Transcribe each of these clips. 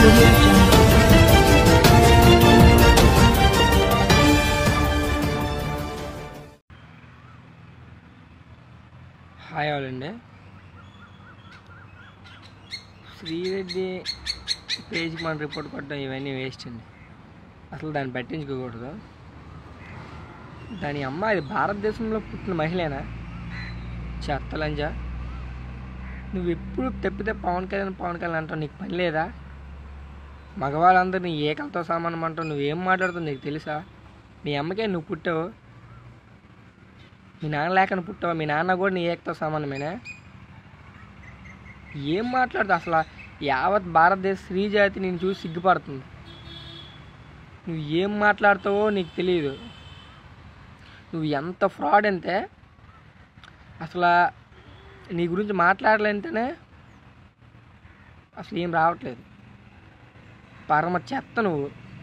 audio jungle. Hi all అండి శ్రీరెడ్డి పేజ్కి మన report కొట్టడం ఇవన్నీ వేస్ట్ అండి అసలు దాన్ని పట్టించుకోకూడదు దాని అమ్మ అది భారతదేశంలో పుట్టిన మహిళేనా చెత్తలంజా నువ్వు ఎప్పుడు తెప్పితే పవన్ కళ్యాణ్ పవన్ కళ్యాణ్ అంటావు నీకు పని లేదా మగవాళ్ళందరినీ ఏకలతో సమానం అంటావు నువ్వేం మాట్లాడుతావు నీకు తెలుసా మీ అమ్మకే నువ్వు పుట్టావు మీ నాన్న లేకని పుట్టావా మీ నాన్న కూడా నీ ఏకతో సమానమేనా ఏం మాట్లాడుతావు అసలు యావత్ భారతదేశ స్త్రీ జాతి నేను చూసి సిగ్గుపడుతుంది నువ్వు ఏం మాట్లాడతావో నీకు తెలియదు నువ్వు ఎంత ఫ్రాడ్ అంతే అసలు నీ గురించి మాట్లాడలేంటేనే అసలు ఏం రావట్లేదు పరమ చెత్త నువ్వు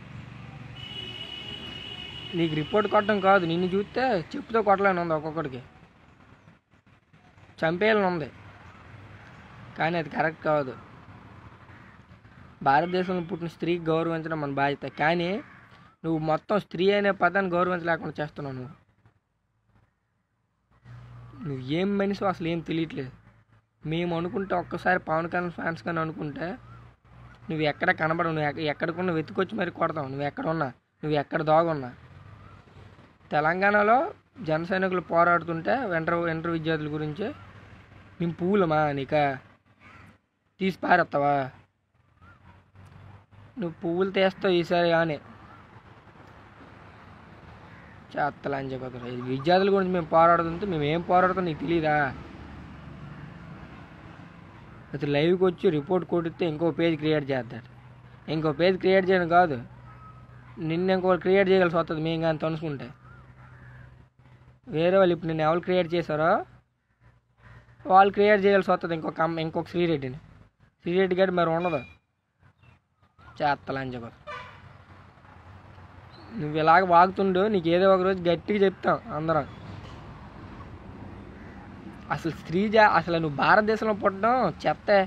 నీకు రిపోర్ట్ కొట్టడం కాదు నిన్ను చూస్తే చెప్పుతో కొట్టలేని ఉంది ఒక్కొక్కడికి చంపేయాలని ఉంది కానీ అది కరెక్ట్ కాదు భారతదేశంలో పుట్టిన స్త్రీకి గౌరవించడం మన బాధ్యత కానీ నువ్వు మొత్తం స్త్రీ అనే పదాన్ని గౌరవించలేకుండా చేస్తున్నావు నువ్వు నువ్వు ఏం మనిషి అసలు ఏం తెలియట్లేదు మేము అనుకుంటే ఒక్కసారి పవన్ కళ్యాణ్ ఫ్యాన్స్ కానీ అనుకుంటే నువ్వు ఎక్కడ కనబడవు నువ్వు ఎక్క- ఎక్కడికున్నా వెతుకొచ్చి మరి కొడతావు నువ్వు ఎక్కడ ఉన్నా నువ్వు ఎక్కడ దాగున్నా తెలంగాణలో జన సైనికులు పోరాడుతుంటే ఇంటర్ ఇంటర్ విద్యార్థుల గురించి మేము పువ్వులమా నీక తీసి పారేస్తావా నువ్వు పువ్వులు తీస్తావు ఈసారి కానీ చేత్తలని చెప్పదు విద్యార్థుల గురించి మేము పోరాడుతుంటే మేము ఏం పోరాడుతాం నీకు తెలియదా అసలు లైవ్కి వచ్చి రిపోర్ట్ కొడితే ఇంకో పేజ్ క్రియేట్ చేస్తాడు ఇంకో పేజ్ క్రియేట్ చేయడం కాదు నిన్న ఇంకో క్రియేట్ చేయగలిసి వస్తుంది మేము కానీ తనుసుకుంటే వేరే వాళ్ళు ఇప్పుడు నేను ఎవరు క్రియేట్ చేశారో వాళ్ళు క్రియేట్ చేయాల్సి వస్తుంది ఇంకొక అమ్మ ఇంకొక శ్రీరెడ్డిని శ్రీరెడ్డి గారు మరి ఉండదు చేత్తలని చెప్పదు నువ్వు ఇలాగ వాగుతుండు నీకు ఏదో ఒక రోజు గట్టిగా చెప్తాం అందరం అసలు స్త్రీ జా అసలు నువ్వు భారతదేశంలో పుట్టడం చెత్తే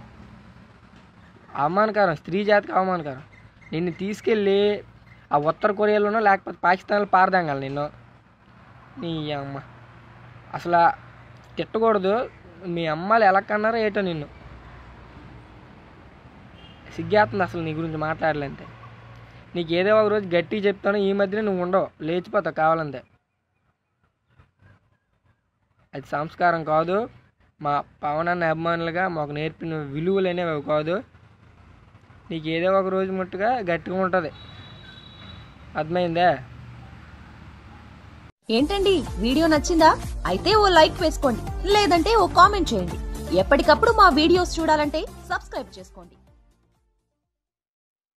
అవమానకరం స్త్రీ జాతికి అవమానకరం నిన్ను తీసుకెళ్ళి ఆ ఉత్తర కొరియాలోనో లేకపోతే పాకిస్తాన్లో పారదాంగాలి నిన్ను నీ అమ్మ అసలు ఆ తిట్టకూడదు మీ అమ్మాలు ఎలా కన్నారో ఏటో నిన్ను సిగ్గేస్తుంది అసలు నీ గురించి మాట్లాడాలంటే నీకు ఏదో ఒక రోజు గట్టిగా చెప్తాను ఈ మధ్యన నువ్వు ఉండవు లేచిపోతావు కావాలంతే అది సంస్కారం కాదు మా పవనాన్ని అభిమానులుగా మాకు నేర్పిన విలువలు అనేవి అవి కాదు నీకు ఏదో ఒక రోజు మట్టుగా గట్టిగా ఉంటుంది అర్థమైందా ఏంటండి వీడియో నచ్చిందా అయితే ఓ లైక్ వేసుకోండి లేదంటే ఓ కామెంట్ చేయండి ఎప్పటికప్పుడు మా వీడియోస్ చూడాలంటే సబ్స్క్రైబ్ చేసుకోండి